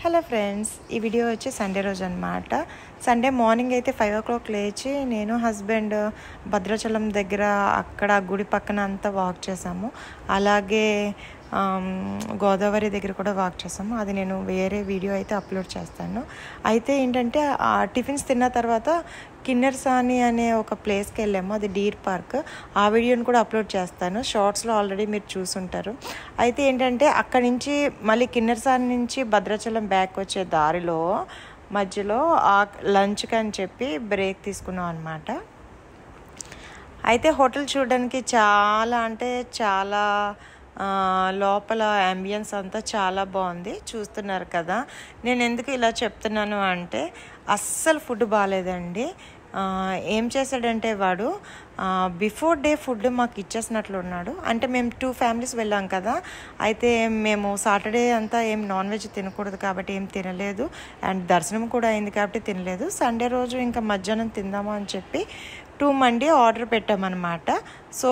hello friends ఈ video వచ్చి Sunday రోజు అనమాట సండే మార్నింగ్ అయితే ఫైవ్ ఓ క్లాక్ లేచి నేను హస్బెండ్ భద్రాచలం దగ్గర అక్కడ గుడి పక్కన అంతా వాక్ చేసాము అలాగే ఆమ్, గోదావరి దగ్గర కూడా వాక్ చేసాము అది నేను వేరే వీడియో అయితే అప్లోడ్ చేస్తాను అయితే ఏంటంటే ఆ టిఫిన్స్ తిన్న తర్వాత కిన్నెర్సాని అనే ఒక ప్లేస్కి వెళ్ళాము అది డీర్ పార్క్ ఆ వీడియోని కూడా అప్లోడ్ చేస్తాను షార్ట్స్లో ఆల్రెడీ మీరు చూసుంటారు అయితే ఏంటంటే అక్కడి నుంచి మళ్ళీ కిన్నెర్సాని నుంచి భద్రాచలం బ్యాక్ వచ్చే దారిలో మధ్యలో ఆ లంచ్కి అని చెప్పి బ్రేక్ తీసుకున్నాం అనమాట అయితే హోటల్ చూడడానికి చాలా అంటే చాలా ఆ, లోపల అంబియన్స్ అంతా చాలా బాగుంది చూస్తున్నారు కదా నేను ఎందుకు ఇలా చెప్తున్నాను అంటే అస్సలు ఫుడ్ బాగాలేదండి ఆ, ఏం చేశాడంటే వాడు బిఫోర్ డే ఫుడ్ మాకు ఇచ్చేసినట్లు ఉన్నాడు అంటే మేము టూ ఫ్యామిలీస్ వెళ్ళాం కదా అయితే మేము సాటర్డే అంతా ఏం నాన్ వెజ్ తినకూడదు కాబట్టి ఏం తినలేదు అండ్ దర్శనం కూడా అయింది కాబట్టి తినలేదు సండే రోజు ఇంకా మధ్యాహ్నం తిందాము అని చెప్పి టూ మండి ఆర్డర్ పెట్టామన్నమాట సో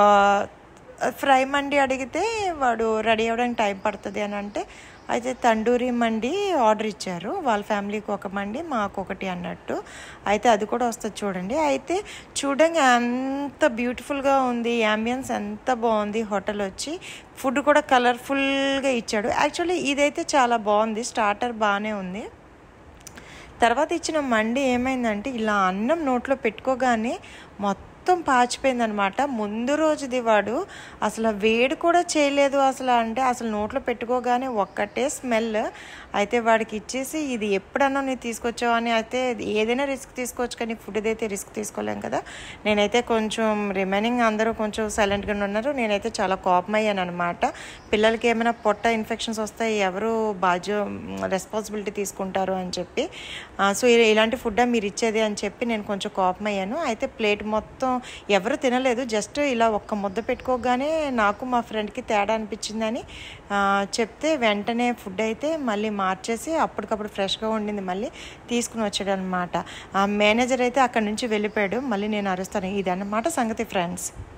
ఫ్రై మండి అడిగితే వాడు రెడీ అవ్వడానికి టైం పడుతుంది అని అంటే అయితే తండూరి మండి ఆర్డర్ ఇచ్చారు వాళ్ళ ఫ్యామిలీకి ఒక మండి మాకు ఒకటి అన్నట్టు అయితే అది కూడా వస్తుంది చూడండి అయితే చూడండి ఎంత బ్యూటిఫుల్గా ఉంది అంబియన్స్ ఎంత బాగుంది హోటల్ వచ్చి ఫుడ్ కూడా కలర్ఫుల్గా ఇచ్చాడు యాక్చువల్లీ ఇదైతే చాలా బాగుంది స్టార్టర్ బాగానే ఉంది తర్వాత ఇచ్చిన మండి ఏమైందంటే ఇలా అన్నం నోట్లో పెట్టుకోగానే మొత్తం పాచిపోయిందనమాట ముందు రోజుది వాడు అసలు వేడి కూడా చేయలేదు అసలు అంటే అసలు నోట్లో పెట్టుకోగానే ఒక్కటే స్మెల్ అయితే వాడికి ఇచ్చేసి ఇది ఎప్పుడన్నా నేను తీసుకొచ్చావు అని అయితే ఏదైనా రిస్క్ తీసుకోవచ్చు కానీ ఫుడ్ అయితే రిస్క్ తీసుకోలేం కదా నేనైతే కొంచెం రిమైనింగ్ అందరూ కొంచెం సైలెంట్గా ఉన్నారు నేనైతే చాలా కోపం అయ్యాను అనమాట పిల్లలకి ఏమైనా పొట్ట ఇన్ఫెక్షన్స్ వస్తాయి ఎవరు బాధ్య రెస్పాన్సిబిలిటీ తీసుకుంటారు అని చెప్పి ఆ, సో ఇలా- ఇలాంటి ఫుడ్ మీరు ఇచ్చేది అని చెప్పి నేను కొంచెం కోపం అయ్యాను అయితే ప్లేట్ మొత్తం ఎవరు తినలేదు జస్ట్ ఇలా ఒక్క ముద్ద పెట్టుకోగానే నాకు మా ఫ్రెండ్కి తేడా అనిపించిందని ఆ, చెప్తే వెంటనే ఫుడ్ అయితే మళ్ళీ మార్చేసి అప్పటికప్పుడు ఫ్రెష్గా ఉండింది మళ్ళీ తీసుకుని వచ్చాడు అనమాట ఆ మేనేజర్ అయితే అక్కడి నుంచి వెళ్ళిపోయాడు మళ్ళీ నేను అరుస్తాను ఇదన్నమాట సంగతి ఫ్రెండ్స్